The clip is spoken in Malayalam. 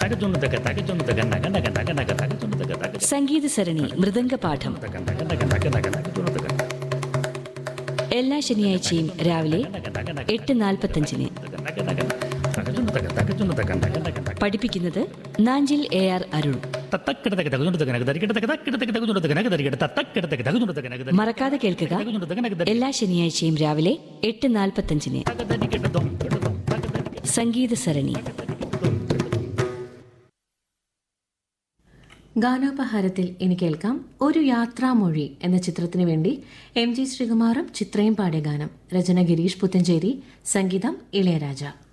തകച്ചുണ്ട് തക തകച്ചുണ്ട് തക നക നക നക നക തകച്ചുണ്ട് തക തക സംഗീത സരണി മൃദംഗ പാഠം തക നക നക നക നക തകച്ചുണ്ട് തക എല്ലാ ശനിയാഴ്ചയും രാവിലെ എട്ട് നാൽപ്പത്തഞ്ചിന് തക നക നക തകച്ചുണ്ട് തക തകച്ചുണ്ട് തക നക നക നക പഠിപ്പിക്കുന്നത് നാഞ്ചിൽ എ ആർ അരുൺ തത്തക്കിട തക തകച്ചുണ്ട് തക നക തരികിട തക തക്കിട തക തകച്ചുണ്ട് തക നക തരികിട തത്തക്കിട തക തകച്ചുണ്ട് തക നക തരി മറക്കാതെ കേൾക്കുക തകച്ചുണ്ട് തക നക തരി എല്ലാ ശനിയാഴ്ചയും രാവിലെ എട്ട് നാൽപ്പത്തഞ്ചിന് തക തരികിട ദം കിട ദം തക തരികിട സംഗീത സരണി ഗാനോപഹാരത്തിൽ ഇനി കേൾക്കാം ഒരു യാത്രാമൊഴി എന്ന ചിത്രത്തിനു വേണ്ടി എം ജി ശ്രീകുമാറും ചിത്രയും പാടിയ ഗാനം രചന ഗിരീഷ് പുത്തഞ്ചേരി സംഗീതം ഇളയരാജ